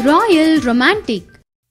Royal Romantic.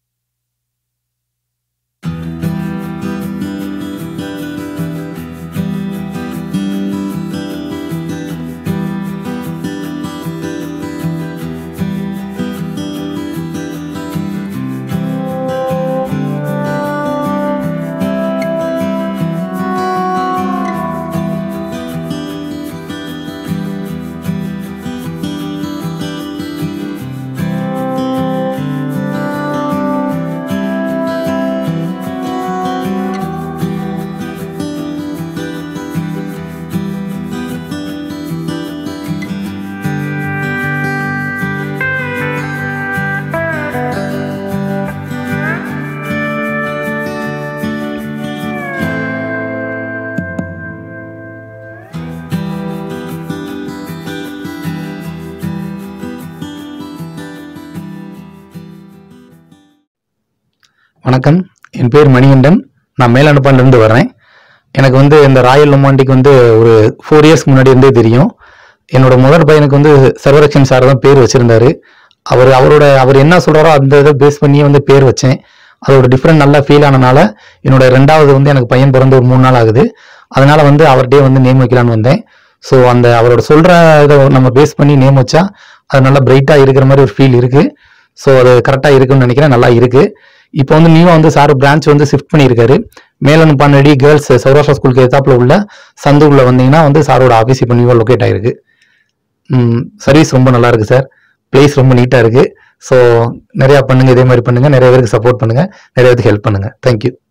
வணக்கம் என் பேர் மணிகண்டன் நான் மேலனுப்பாண்டிலிருந்து வர்றேன் எனக்கு வந்து இந்த ராயல் ரொமாண்டிக் வந்து ஒரு ஃபோர் இயர்ஸ்க்கு முன்னாடி இருந்தே தெரியும் என்னோட முதல் பையனுக்கு வந்து சர்வரக்ஷன் சார் தான் பேர் வச்சிருந்தாரு அவர் அவரோட அவர் என்ன சொல்றாரோ அந்த இதை பேஸ் பண்ணியே வந்து பேர் வச்சேன் அதோட டிஃப்ரெண்ட் நல்லா ஃபீல் ஆனனால என்னோட ரெண்டாவது வந்து எனக்கு பையன் பிறந்து ஒரு மூணு நாள் ஆகுது அதனால வந்து அவர்கிட்டயே வந்து நேம் வைக்கலான்னு வந்தேன் ஸோ அந்த அவரோட சொல்ற இதை நம்ம பேஸ் பண்ணி நேம் வச்சா அது நல்லா பிரைட்டா இருக்கிற மாதிரி ஒரு ஃபீல் இருக்கு ஸோ அது கரெக்டாக இருக்குன்னு நினைக்கிறேன் நல்லா இருக்கு இப்போ வந்து நியூவா வந்து சார் பிரான்ச் வந்து ஷிஃப்ட் பண்ணியிருக்காரு மேலன் பானடி கேர்ள்ஸ் சௌராஷ்டிரா ஸ்கூலுக்கு எத்தாப்புல உள்ள சந்துக்குள்ள வந்தீங்கன்னா வந்து சாரோட ஆஃபீஸ் இப்போ நியூவா லொக்கேட் ஆயிருக்கு சர்வீஸ் ரொம்ப நல்லா இருக்கு சார் பிளேஸ் ரொம்ப நீட்டா இருக்கு ஸோ நிறைய பண்ணுங்க இதே மாதிரி பண்ணுங்க நிறைய பேருக்கு சப்போர்ட் பண்ணுங்க நிறைய பேருக்கு ஹெல்ப் பண்ணுங்க தேங்க்யூ